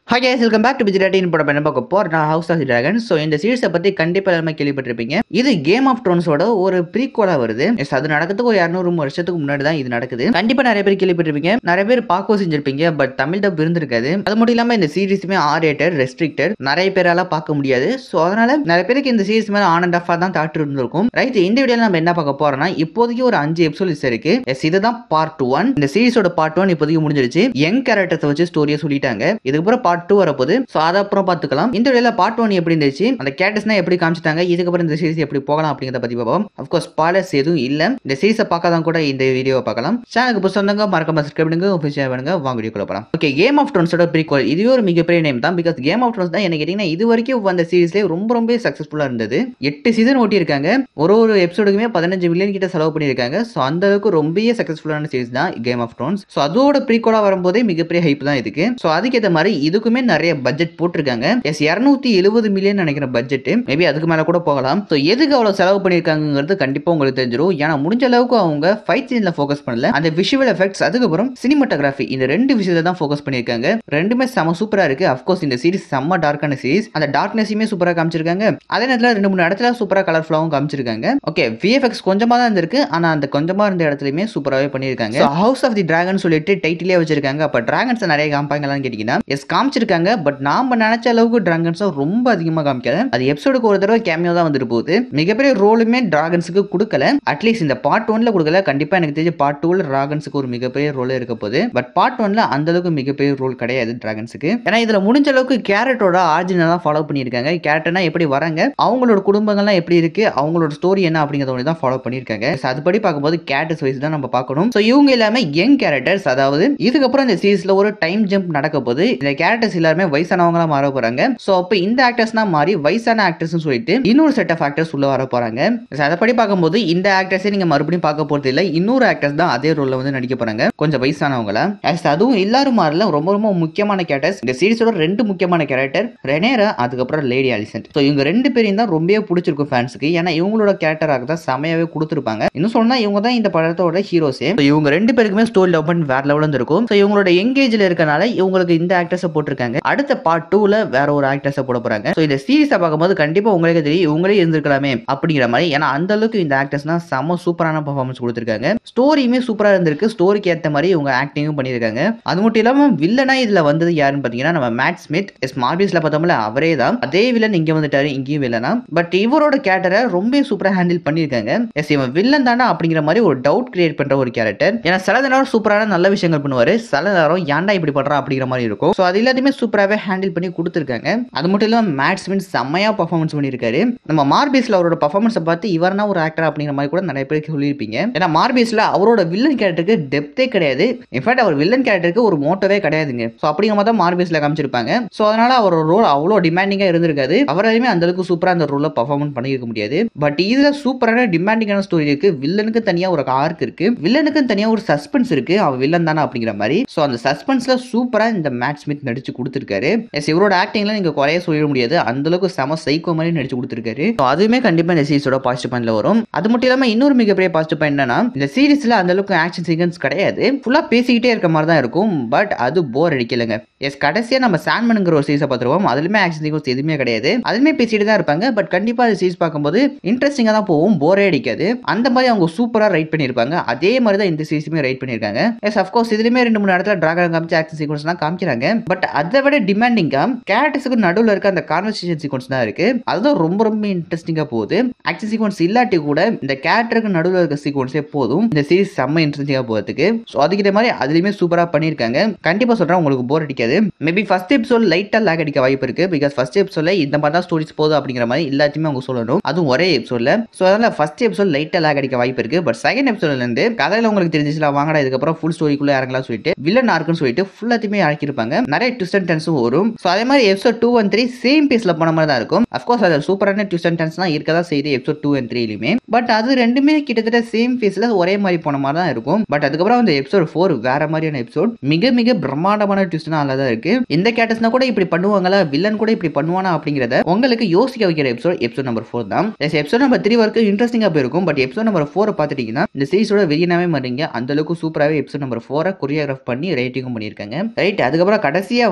hi guys welcome back to பிஜிராட்டின் படம் என்ன பார்க்க போர் நான் ஹவுஸ் ஆஃப் டிராகன் ஸோ இந்த சீரிஸை பற்றி கண்டிப்பாக எல்லாமே கேள்விப்பட்டிருப்பீங்க இது கேம் ஆஃப் ட்ரோன்ஸோட ஒரு ப்ரீகோலாக வருது எஸ் அது நடக்கிறதுக்கு ஒரு இரநூறு வருஷத்துக்கு முன்னாடி தான் இது நடக்குது கண்டிப்பாக நிறைய பேர் கேள்விப்பட்டிருப்பீங்க நிறைய பேர் பார்க்கவும் செஞ்சிருப்பீங்க பட் தமிழ் டப் இருந்திருக்காது அது மட்டும் இல்லாமல் இந்த சீரிஸுமே ஆர் ரேட்டட் ரெஸ்ட்ரிக்டட் நிறைய பேரால பார்க்க முடியாது ஸோ அதனால நிறைய பேருக்கு இந்த சீரிஸ் மேலே ஆன் அண்ட் ஆஃபாக தான் தாட்டு இருந்திருக்கும் ரைட் இந்த வீடியோவில் நம்ம என்ன பார்க்க போறோம்னா இப்போதைக்கு ஒரு அஞ்சு எபிசோட்ஸ் இருக்கு எஸ் இதுதான் பார்ட் ஒன் இந்த சீரிஸோட பார்ட் ஒன் இப்போதைக்கு முடிஞ்சிருச்சு யங் கேரக்டர்ஸை வச்சு ஸ்டோரியை சொல்லிட்டாங்க இதுக்கப்புறம் பார்ட் டூ வரப்போகுது ஸோ அதை அப்புறம் பார்த்துக்கலாம் இந்த வீடியோல பார்ட் ஒன் எப்படி இருந்துச்சு அந்த கேரக்டர்ஸ்னா எப்படி காமிச்சிட்டாங்க இதுக்கப்புறம் இந்த சீரிஸ் எப்படி போகலாம் அப்படிங்கிறத பத்தி பார்ப்போம் அஃப்கோர்ஸ் ஸ்பாலர்ஸ் எதுவும் இல்லை இந்த சீரிஸை பார்க்காதான் கூட இந்த வீடியோவை பார்க்கலாம் சேனலுக்கு புதுசாக மறக்காம சப்ஸ்கிரைப் பண்ணுங்க ஒஃபிஷியல் ஷேர் பண்ணுங்க வாங்க வீடியோ போகலாம் ஓகே கேம் ஆஃப் ட்ரோன்ஸோட ப்ரீக்வல் இதுவே ஒரு மிகப்பெரிய நேம் தான் பிகாஸ் கேம் ஆஃப் ட்ரோன்ஸ் தான் என்ன கேட்டிங்கன்னா இது வரைக்கும் வந்த சீரிஸ்லேயே ரொம்ப ரொம்ப சக்ஸஸ்ஃபுல்லாக இருந்தது எட்டு சீசன் ஓட்டியிருக்காங்க ஒரு ஒரு எபிசோடுக்குமே பதினஞ்சு மில்லியன் கிட்ட செலவு பண்ணியிருக்காங்க ஸோ அந்த அளவுக்கு ரொம்பவே சக்ஸஸ்ஃபுல்லான சீரிஸ் தான் கேம் ஆஃப் ட்ரோன்ஸ் ஸோ அதோட ப்ரீகோலா வரும்போதே மிகப்பெரிய ஹைப் தான் இதுக்கு ஸோ அதுக்கேற்ற மாதிரி இதுக்குமே நிறைய பட்ஜெட் போட்டிருக்காங்க எஸ் இரநூத்தி எழுபது மில்லியன் நினைக்கிற பட்ஜெட் மேபி அதுக்கு மேலே கூட போகலாம் ஸோ எதுக்கு அவ்வளோ செலவு பண்ணியிருக்காங்கிறது கண்டிப்பாக உங்களுக்கு தெரிஞ்சிடும் ஏன்னா முடிஞ்ச அளவுக்கு அவங்க ஃபைட் சீனில் ஃபோக்கஸ் பண்ணல அந்த விஷுவல் எஃபெக்ட்ஸ் அதுக்கப்புறம் சினிமாட்டோகிராஃபி இந்த ரெண்டு விஷயத்தை தான் ஃபோக்கஸ் பண்ணியிருக்காங்க ரெண்டுமே செம சூப்பராக இருக்கு அஃப்கோர்ஸ் இந்த சீரிஸ் செம்ம டார்க்கான சீரிஸ் அந்த டார்க்னஸையுமே சூப்பராக காமிச்சிருக்காங்க அதே நேரத்தில் ரெண்டு மூணு இடத்துல சூப்பராக கலர்ஃபுல்லாகவும் காமிச்சிருக்காங்க ஓகே விஎஃப்எக்ஸ் கொஞ்சமாக தான் இருந்திருக்கு ஆனால் அந்த கொஞ்சமாக இருந்த இடத்துலையுமே சூப்பராகவே பண்ணியிருக்காங்க ஹவுஸ் ஆஃப் தி டிராகன் சொல்லிட்டு டைட்டிலே வச்சிருக்காங்க அப்போ டிராகன்ஸ் நிறைய காமிப்பாங்களான்னு கேட்டிங்கன்னா எஸ் காமிச்சிருக்காங்க பட் நாம நினைச்ச அளவுக்கு டிராகன்ஸும் ரொம்ப அதிகமாக காமிக்கல அது எபிசோடுக்கு ஒரு தடவை கேமியோ தான் வந்துட்டு போகுது மிகப்பெரிய ரோலுமே டிராகன்ஸுக்கு கொடுக்கல அட்லீஸ்ட் இந்த பார்ட் ஒன்ல கொடுக்கல கண்டிப்பாக எனக்கு தெரிஞ்சு பார்ட் டூவில் டிராகன்ஸுக்கு ஒரு மிகப்பெரிய ரோல் இருக்க போகுது பட் பார்ட் ஒன்ல அந்த அளவுக்கு மிகப்பெரிய ரோல் கிடையாது டிராகன்ஸுக்கு ஏன்னா இதுல முடிஞ்ச அளவுக்கு கேரட்டோட ஆர்ஜினை தான் ஃபாலோ பண்ணியிருக்காங்க கேரக்டர்னா எப்படி வராங்க அவங்களோட குடும்பங்கள்லாம் எப்படி இருக்கு அவங்களோட ஸ்டோரி என்ன அப்படிங்கிறத ஒன்று தான் ஃபாலோ பண்ணியிருக்காங்க So, அதுபடி பார்க்கும்போது கேரக்டர்ஸ் வைஸ் தான் நம்ம பார்க்கணும் ஸோ இவங்க எல்லாமே யங் கேரக்டர்ஸ் அதாவது இதுக்கப்புறம் இந்த சீரிஸ்ல ஒரு டைம் ஜம்ப் நடக்க போது இந்த கேரக்டர்ஸ் எல்லாருமே வயசானவங்களா மாற போறாங்க ஸோ அப்போ இந்த ஆக்டர்ஸ்னா மாறி வயசான ஆக்டர்ஸ் சொல்லிட்டு இன்னொரு செட் ஆஃப் ஆக்டர்ஸ் உள்ள வர போறாங்க So, அதைப்படி பார்க்கும்போது இந்த ஆக்டர்ஸே நீங்க மறுபடியும் பார்க்க போறது இல்லை இன்னொரு ஆக்டர்ஸ் தான் அதே ரோல்ல வந்து நடிக்க போறாங்க கொஞ்சம் வயசானவங்கள As அதுவும் எல்லாரும் மாறல ரொம்ப ரொம்ப முக்கியமான கேரக்டர்ஸ் இந்த சீரிஸோட ரெண்டு முக்கியமான கேரக்டர் ரெனேரா அதுக்கப்புறம் லேடி அலிசன்ட் ஸோ இவங்க ரெண்டு பேரையும் தான் ரொம்பவே பிடிச்சிருக்கும் ஃபேன்ஸுக்கு ஏன்னா இவங்களோட கேரக்டராக தான் செமையாவே கொடுத்துருப்பாங்க இன்னும் சொன்னா இவங்க தான் இந்த படத்தோட ஹீரோஸே So, இவங்க ரெண்டு பேருக்குமே ஸ்டோரி டெவலப்மெண்ட் வேற லெவலில் இருக்கும் ஸோ இவங்களோட எங்கேஜ்ல இருக்கனால இவங்களுக்கு இந்த ஆக்டர்ஸை போட்டிருக்காங்க அடுத்த பார்ட் டூல வேற ஒரு ஆக்டர்ஸை போட போறாங்க ஸோ இந்த சீரிஸை பார்க்கும்போது கண்டிப்பா உங்களுக்கே தெரியும் இவங்களே இருந்திருக்கலாமே அப்படிங்கிற மாதிரி ஏன்னா அந்த அளவுக்கு இந்த ஆக்டர்ஸ்னா செம சூப்பரான பர்ஃபார்மன்ஸ் கொடுத்துருக்காங்க ஸ்டோரியுமே சூப்பரா இருந்திருக்கு ஸ்டோரிக்கு ஏற்ற மாதிரி இவங்க ஆக்டிங்கும் பண்ணியிருக்காங்க அது மட்டும் இல்லாம வில்லனா இதுல வந்தது யாருன்னு பாத்தீங்கன்னா நம்ம மேட் ஸ்மித் எஸ் மார்பிஸ்ல பார்த்தோம்ல அவரே தான் அதே வில்லன் இங்க வந்துட்டாரு இங்கேயும் வில்லனா பட் இவரோட கேரக்டரை ரொம்ப சூப்பரா ஹேண்டில் பண்ணியிருக்காங்க எஸ் இவன் வில்லன் தானே அப்படிங்கிற மாதிரி ஒரு டவுட் கிரியேட் பண்ற ஒரு கேரக்டர் ஏன்னா சில நேரம் சூப்பரான நல்ல விஷயங்கள் பண்ணுவாரு சில நேரம் ஏன்டா இப்படி பண்றான் அப்படிங்கிற மாதிரி இருக்கும் ஸோ அது எல்லாத்தையுமே சூப்பராகவே ஹேண்டில் பண்ணி கொடுத்துருக்காங்க அது மட்டும் இல்லாமல் மேட் ஸ்மித் செம்மையா பர்ஃபார்மன்ஸ் பண்ணியிருக்காரு நம்ம மார்பிஸ்ல அவரோட பர்ஃபார்மன்ஸை பார்த்து இவர்னா ஒரு ஆக்டர் அப்படிங்கிற மாதிரி கூட நிறைய பேருக்கு சொல்லியிருப்பீங்க ஏன்னா மார்பிஸ்ல அவரோட வில்லன் கேரக்டருக்கு டெப்த்தே கிடையாது இன்ஃபேக்ட் அவர் வில்லன் கேரக்டருக்கு ஒரு மோட்டோவே கிடையாதுங்க ஸோ அப்படிங்கிற மாதிரி தான் மார்பிஸ்ல காமிச்சிருப்பாங்க ஸோ அதனால அவரோட ரோல் அவ்வளோ டிமாண்டிங்காக இருந்திருக்காது அவராலுமே அந்த அளவுக்கு சூப்பராக அந்த ரோலை பர்ஃபார்மன்ஸ் பண்ணியிருக்க முடியாது பட் இதுல சூப்பரான டிமாண்டிங்கான ஸ்டோரி இருக்கு வில்லனுக்கு தனியாக ஒரு ஆர்க் இருக்கு வில்லனுக்கு தனியாக ஒரு சஸ்பென்ஸ் இருக்கு அவன் வில்லன் தானே அப்படிங்கிற மாதிரி ஸோ அந்த சஸ்பென்ஸ்ல சூப்பராக இந்த மேட் ஸ்மித் நடிச்சு கொடுத்துருக்காரு எஸ் இவரோட ஆக்டிங்ல நீங்க குறைய சொல்லிட முடியாது அந்த அளவுக்கு செம சைக்கோ மாதிரி நடிச்சு கொடுத்துருக்காரு ஸோ அதுவுமே கண்டிப்பா இந்த சீரிஸோட பாசிட்டிவ் பாயிண்ட்ல வரும் அது மட்டும் இல்லாம இன்னொரு மிகப்பெரிய பாசிட்டிவ் பாயிண்ட் என்னன்னா இந்த சீரிஸ்ல அந்த அளவுக்கு ஆக்ஷன் சீக்வன்ஸ் கிடையாது ஃபுல்லா பேசிக்கிட்டே இருக்க மாதிரி தான் இருக்கும் பட் அது போர் அடிக்கலைங்க எஸ் கடைசியா நம்ம சாண்ட்மனுங்கிற ஒரு சீரிஸை பார்த்துருவோம் அதுலயுமே ஆக்ஷன் சீக்வன்ஸ் எதுவுமே கிடையாது அதுலயுமே பேசிட்டு தான் இருப்பாங்க பட் கண்டிப்பா அந்த சீரிஸ் பார்க்கும்போது இன்ட்ரெஸ்டிங்கா தான் போகும் போரே அடிக்காது அந்த மாதிரி அவங்க சூப்பரா ரைட் பண்ணியிருப்பாங்க அதே மாதிரி தான் இந்த சீரிஸுமே ரைட் பண்ணியிருக்காங்க எஸ் அஃப்கோர்ஸ் இதுலயுமே ரெண்டு மூணு இடத்துல டிராகன் காமிச்சு ஆக்ஷன் சீக்வன்ஸ் தான் காமிக்கிறாங்க பட் அதை விட டிமாண்டிங்கா கேரக்டர்ஸுக்கு நடுவில் இருக்க அந்த கான்வர்சேஷன் சீக்வன்ஸ் தான் இருக்கு அதுதான் ரொம்ப ரொம்ப இன்ட்ரெஸ்டிங்கா போகுது ஆக்ஷன் சீக்வன்ஸ் இல்லாட்டி கூட இந்த கேரக்டருக்கு நடுவில் இருக்க சீக்வன்ஸே போதும் இந்த சீரிஸ் செம்ம இன்ட்ரெஸ்டிங்கா போகிறதுக்கு ஸோ அதுக்கிட்ட மாதிரி அதுலயுமே சூப்பரா பண்ணியிருக்காங்க கண்டிப்பா சொல்றேன் உங்களுக்கு போர் அடிக்காது மேபி ஃபர்ஸ்ட் எபிசோட் லைட்டா லேக் அடிக்க வாய்ப்பு இருக்கு பிகாஸ் ஃபர்ஸ்ட் எபிசோட்ல இந்த மாதிரி தான் ஸ்டோரிஸ் போகுது அப்படிங்கிற மாதிரி எல்லாத்தையுமே அவங்க சொல்லணும் அதுவும் ஒரே எபிசோட்ல ஸோ அதனால ஃபர்ஸ்ட் எபிசோட் லைட்டா லேக் அடிக்க வாய்ப்பு இருக்கு பட் செகண்ட் எபிசோட்ல இருந்து கதையில உங்களுக்கு தெரிஞ்சிச்சுல வாங்கடா இதுக்கப்புறம் ஃபுல் ஸ்டோரிக்குள்ள இறங்கலாம் சொல்லிட்டு வில்லன் ஆர்க்குன்னு சொல்லிட்டு ஃபுல்லாத்தையுமே இறக்கிருப்பாங்க நிறைய ட்விஸ்ட் அண்ட் டென்ஸும் வரும் ஸோ அதே மாதிரி episode two and three same பேஸ்ல போன மாதிரி தான் இருக்கும் அஃப்கோர்ஸ் அது சூப்பரான ட்விஸ்ட் அண்ட் டென்ஸ் தான் இருக்க தான் செய்யுது எபிசோட் டூ அண்ட் த்ரீலையுமே பட் அது ரெண்டுமே கிட்டத்தட்ட சேம் ஃபேஸ்ல ஒரே மாதிரி போன மாதிரி தான் இருக்கும் பட் அதுக்கப்புறம் அந்த எபிசோட் ஃபோர் வேற மாதிரியான எபிசோட் மிக மிக பிரம்மாண்டமான ட்விஸ்ட்னா அதில் தான் இருக்கு இந்த கேட்டஸ்னா கூட இப்படி பண்ணுவாங்களா வில்லன் கூட இப்படி பண்ணுவானா அப்படிங்கிறத உங்களுக்கு யோசிக்க வைக்கிற எபிசோட் எபிசோட் நம்பர் ஃபோர் தான் எபிசோட் நம்பர் த்ரீ வரைக்கும் இன்ட்ரெஸ்டிங்கா போயிருக்கும் பட் எபிசோட் நம்பர் ஃபோர் பார்த்துட்டீங்கன்னா இந்த சீரிஸோட வெறியனாவே மாறீங்க அந்த அளவுக்கு சூப்பராகவே எபிசோட் நம்பர் ஃபோரை கொரியோகிராஃப் பண்ணி ரேட்டிங்கும் பண்ணியிருக்காங்க ரைட் அதுக்கப்புறம் கடைசியா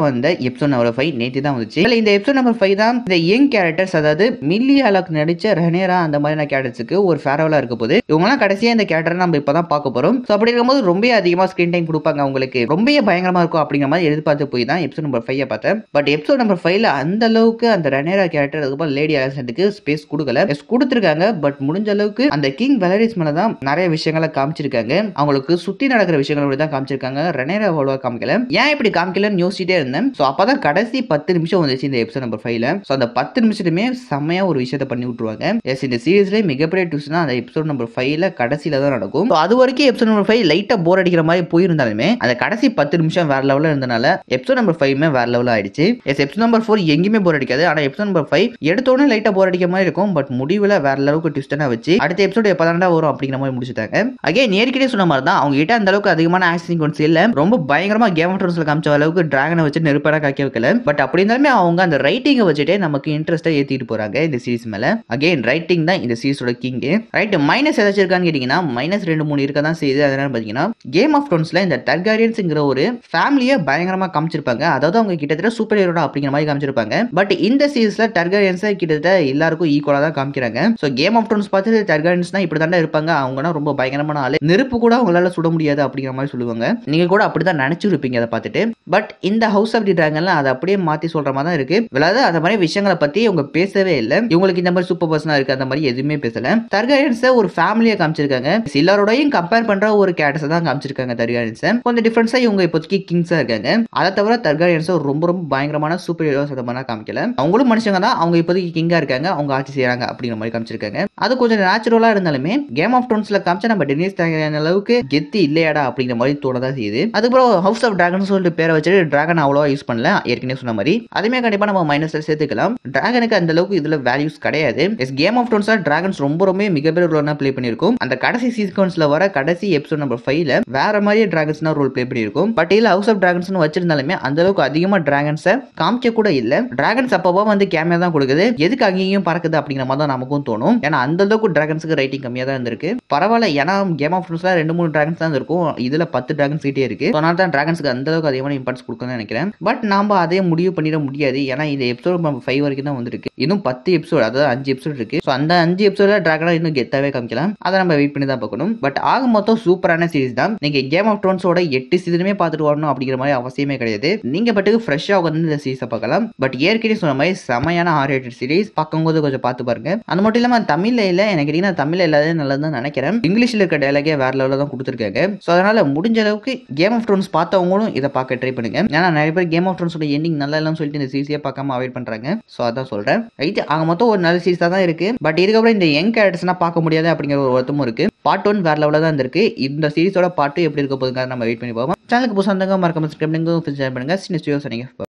வந்த எபிசோட் நம்பர் ஃபைவ் நேற்று தான் வந்துச்சு இதுல இந்த எபிசோட் நம்பர் ஃபைவ் தான் இந்த யங் கேரக்டர்ஸ் அதாவது மில்லி அலக் நடிச்ச ரெனேரா அந்த மாதிரியான கேரக்டர்ஸுக்கு ஒரு ஃபேரவலா இருக்க போது இவங்கலாம் கடைசியா இந்த கேரக்டர் நம்ம இப்பதான் பார்க்க போறோம் ஸோ அப்படி இருக்கும்போது ரொம்ப அதிகமா ஸ்கிரீன் டைம் கொடுப்பாங்க அவங்களுக்கு ரொம்ப பயங்கரமா இருக்கும் அப்படிங்கிற மாதிரி எதிர்பார்த்து போய் தான் எபிசோட் நம்பர் ஃபைவ் பார்த்தேன் பட் எபிசோட் நம்பர் ஃபைவ்ல அந்த அளவுக்கு அந்த ரெனேரா கேரக்டர் அதுக்கப்புறம் லேடி அலெக்சாண்டுக்கு ஸ்பேஸ் கொடுக்கல Yes, கொடுத்துருக்காங்க பட் முடிஞ்ச அளவுக்கு அந்த கிங் வெலரிஸ் மேல தான் நிறைய விஷயங்களை காமிச்சிருக்காங்க அவங்களுக்கு சுத்தி நடக்கிற விஷயங்களை தான் காமிச்சிருக்காங்க ரெனேரா அவ்வளோவா காமிக்கல ஏன் இப்படி காமிக்கலன்னு யோசிச்சுட்டே இருந்தேன் ஸோ அப்பதான் கடைசி பத்து நிமிஷம் வந்துச்சு இந்த எபிசோட் நம்பர் ஃபைவ்ல ஸோ அந்த பத்து நிமிஷத்துமே செம்மையா ஒரு விஷயத்த பண்ணி விட்டுருவாங்க எஸ் இந்த சீரீஸ்லேயே மிகப்பெரிய ட்விஸ்ட் தான் அந்த எபிசோட் நம்பர் ஃபைவ்ல கடைசியில தான் நடக்கும் So, அது வரைக்கும் எபிசோட் நம்பர் ஃபைவ் லைட்டா போர் அடிக்கிற மாதிரி போயிருந்தாலுமே அந்த கடைசி பத்து நிமிஷம் வேற லெவலில் இருந்தனால எபிசோட் நம்பர் ஃபைவ்மே வேற லெவலில் ஆயிடுச்சு எஸ் எபிசோட் நம்பர் ஃபோர் எங்கேயுமே போர் அடிக்காது ஆனால் எபிசோட் நம்பர் ஃபைவ் எடுத்தோடனே லைட்டா போர் அடிக்கிற மாதிரி இருக்கும் பட் முடிவில் வேற லெவலுக்கு ட்விஸ்டனா வச்சு அடுத்த எபிசோட் எப்பதாண்டா வரும் அப்படிங்கிற மாதிரி முடிச்சுட்டாங்க அகைன் ஏற்கனவே சொன்ன மாதிரி தான் அவங்க கிட்ட அந்த அளவுக்கு அதிகமான ஆக்ஷன் கொண்டு இல்ல ரொம்ப பயங்கரமா கேம் ஆஃப் த்ரோன்ஸ்ல காமிச்ச அளவுக்கு டிராகனை வச்சு நெருப்படா காக்க வைக்கல பட் அப்படி இருந்தாலுமே அவங்க அந்த ரைட்டிங்கை வச்சுட்டே நமக்கு இன்ட்ரெஸ்டா ஏத்திட்டு போறாங்க இந்த சீரிஸ் மேல அகைன் ரைட்டிங் தான் இந்த சீரிஸோட கிங் ரைட் மைனஸ் ஏதாச்சும் இருக்கான்னு கேட்டீங்கன்னா மைனஸ் ரெண்டு மூணு இருக்க தான் செய்யுது அதனால பாத்தீங்கன்னா கேம் ஆஃப் த்ரோன்ஸ்ல இந்த டர்காரியன்ஸ்ங்கிற ஒரு ஃபேமிலியை பயங்கரமா காமிச்சிருப்பாங்க அதாவது அவங்க கிட்டத்தட்ட சூப்பர் ஹீரோடா அப்படிங்கிற மாதிரி காமிச்சிருப்பாங்க பட் இந்த சீரிஸ்ல டர்காரியன்ஸை கிட்டத்தட்ட எல்லாருக்கும் ஈக்குவலா தான் காமிக்கிறாங்க ஸோ கேம் ஆஃப் த்ரோன்ஸ் பார்த்து டர்காரியன்ஸ் தான் இப்படி தாண்டா இருப்பாங்க அவங்கன்னா ரொம்ப பயங்கரமான ஆளு நெருப்பு கூட அவங்களால சுட முடியாது அப்படிங்கிற மாதிரி சொல்லுவாங்க நீங்க கூட அப்படிதான் நினைச்சிருப்பீங்க அதை பார்த்துட்டு பட் இந்த ஹவுஸ் ஆஃப் தி டிராகன்ல அதை அப்படியே மாத்தி சொல்ற மாதிரி தான் இருக்கு விளாது அந்த மாதிரி விஷயங்களை பத்தி இவங்க பேசவே இல்லை இவங்களுக்கு இந்த மாதிரி சூப்பர் பர்சனா இருக்கு அந்த மாதிரி எதுவுமே பேசல தர்காரியன்ஸை ஒரு ஃபேமிலியை காமிச்சிருக்காங்க எல்லாரோடையும் கம்பேர் பண்ற ஒரு கேரக்டர்ஸ் தான் காமிச்சிருக்காங்க தர்காரியன்ஸை கொஞ்சம் டிஃபரன்ஸா இவங்க இப்போதைக்கு கிங்ஸா இருக்காங்க அதை தவிர தர்காரியன்ஸ் ரொம்ப ரொம்ப பயங்கரமான சூப்பர் ஹீரோஸ் அந்த மாதிரி காமிக்கல அவங்களும் மனுஷங்க தான் அவங்க இப்போதைக்கு கிங்கா இருக்காங்க அவங்க ஆட்சி செய்யறாங்க அப்படிங்கிற மாதிரி காமிச்சிருக்காங்க அது கொஞ்சம் நேச்சுரலா இருந்தாலுமே கேம் ஆஃப் ட்ரோன்ஸ்ல காமிச்சா நம்ம டெனிஸ் தர்காரியன் அளவுக்கு கெத்து இல்லையாடா அப்படிங்கிற மாதிரி தோணதான் செய்யுது அதுக்கப்புறம் ஹவுஸ் ஆஃப் டிராகன் சொல்லிட்டு பேரை வச்சுட்டு டிராகன் அவ்வளோவா யூஸ் பண்ணல ஏற்கனவே சொன்ன மாதிரி அதுமே கண்டிப்பா நம்ம மைனஸ்ல சேர்த்துக்கலாம் டிராகனுக்கு அந்த அளவுக்கு இதுல வேல்யூஸ் கிடையாது எஸ் கேம் ஆஃப் ட்ரோன்ஸ்ல டிராகன்ஸ் ரொம்ப ரொம்ப மிகப்பெரிய ரோல் ப்ளே பண்ணிருக்கும் அந்த கடைசி சீக்வன்ஸ்ல வர கடைசி எபிசோட் நம்பர் ஃபைவ்ல வேற மாதிரியே டிராகன்ஸ் ரோல் ப்ளே பண்ணிருக்கும் பட் இதுல ஹவுஸ் ஆஃப் டிராகன்ஸ் வச்சிருந்தாலுமே அந்த அளவுக்கு அதிகமா டிராகன்ஸை காமிக்க கூட இல்ல டிராகன்ஸ் அப்பப்போ வந்து கேமியா தான் கொடுக்குது எதுக்கு அங்கேயும் பறக்குது அப்படிங்கிற மாதிரி தான் நமக்கும் தோணும் ஏன்னா அந்த அளவுக்கு டிராகன்ஸுக்கு ரைட்டிங் கம்மியா தான் இருந்திருக்கு பரவாயில்ல ஏன்னா கேம் ஆஃப் த்ரோன்ஸ்ல ரெண்டு மூணு டிராகன்ஸ் தான் இருக்கும் இதுல பத்து டிராகன்ஸ் கிட்டே இருக்கு So, அதனால தான் டிராகன்ஸ்க்கு அந்த அளவுக்கு அதிகமான இம்பார்ட்டன்ஸ் கொடுக்கணும்னு நினைக்கிறேன் பட் நாம அதே முடிவு பண்ணிட முடியாது ஏன்னா இந்த எபிசோட் நம்ம ஃபைவ் வரைக்கும் தான் வந்திருக்கு இன்னும் பத்து எபிசோட் அதாவது அஞ்சு எபிசோட் இருக்கு ஸோ அந்த அஞ்சு எபிசோட டிராகனா இன்னும் கெத்தாவே காமிக்கலாம் அதை நம்ம வெயிட் பண்ணி தான் பார்க்கணும் பட் ஆக மொத்தம் சூப்பரான சீரிஸ் தான் நீங்க கேம் ஆஃப் ட்ரோன்ஸோட எட்டு சீசனுமே பார்த்துட்டு வரணும் அப்படிங்கிற மாதிரி அவசியமே கிடையாது நீங்க பட்டுக்கு ஃப்ரெஷ்ஷாக உட்காந்து இந்த சீரிஸை பார்க்கலாம் பட் ஏற்கனவே சொன்ன மாதிரி செமையான ஆர் ரேட்டட் சீரிஸ் பார்க்கும்போது கொஞ்சம் பார்த்து பாருங்க அது மட்டும் இல்லாம தமிழ்ல இல்ல எனக்கு கேட்டீங்கன்னா தமிழ்ல இல்லாத நல்லது தான் நினைக்கிறேன் இங்கிலீஷ்ல இருக்க டைலாகே வேற லெவலில் தான் கொடுத்துருக்காங்க ஸோ அதனால முடிஞ்ச அளவுக்கு கேம் ஆஃப் ட்ரோன்ஸ் பார்த்தவங்களும் இதை பார்க்க ட்ரை பண்ணுங்க ஏன்னா நிறைய பேர் கேம் ஆஃப் ட்ரோன்ஸோட எண்டிங் நல்லா இல்லைன்னு சொல்லிட்டு இந்த சீரிஸே பார்க்காம அவாய்ட் பண்றாங்க ஸோ அதான் சொல்றேன் ரைட் ஆக மொத்தம் ஒரு நல்ல சீரிஸாக தான் இருக்கு பட் இதுக்கப்புறம் இந்த யங் கேரக்டர்ஸ்லாம் பார்க்க முடியாது அப்படிங்கிற ஒரு வருத்தமும் இருக்கு பார்ட் ஒன் வேற லெவலில் தான் இருந்திருக்கு இந்த சீரிஸோட பார்ட் எப்படி இருக்க போதுங்க நம்ம வெயிட் பண்ணி போவோம் சேனலுக்கு புதுசாக இருந்தாங்க மறக்காம சப்ஸ்கிரைப் பண்ணுங்க பண்ணுங்க சின்ன ஸ்டூடியோஸ் நீங்க